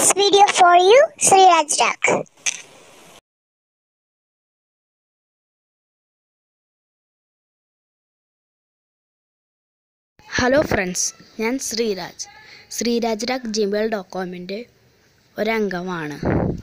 this video for you, Sri Rajrak. Hello friends ഞാൻ Sreeraj Sreeraj Rag Gmail dot കോമിൻ്റെ ഒരംഗമാണ്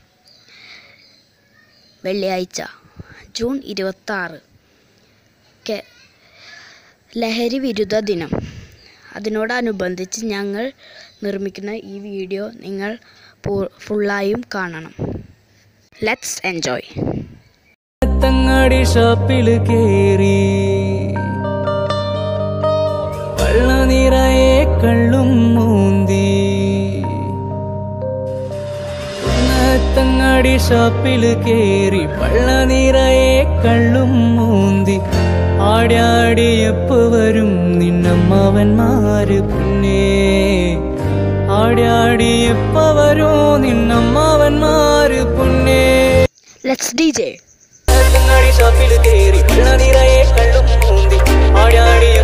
വെള്ളിയാഴ്ച ജൂൺ ഇരുപത്താറ് കെ ലഹരി വിരുദ്ധ ദിനം അതിനോടനുബന്ധിച്ച് ഞങ്ങൾ നിർമ്മിക്കുന്ന ഈ വീഡിയോ നിങ്ങൾ പൂ- ഫുള്ളായും കാണണം ലെറ്റ്സ് എൻജോയ് തങ്ങാടി ഷോപ്പിൽ കേറി വെള്ള നിറയെ കള്ളും മൂന്തി തങ്ങാടി ഷോപ്പിൽ കേറി വെള്ള നിറയെ കള്ളും മൂന്തി ആടാടി എപ്പോ വരും നിന്നമ്മവന്മാര് പിന്നെ ആടാടി എപ്പോ വരും നിന്നമ്മവന്മാര് പുണ്ണേ ലെറ്റ്സ് ഡി ജെ തങ്ങാടി ഷോപ്പിൽ കേറി വെള്ള നിറയെ കള്ളും മൂന്തി ആടാടി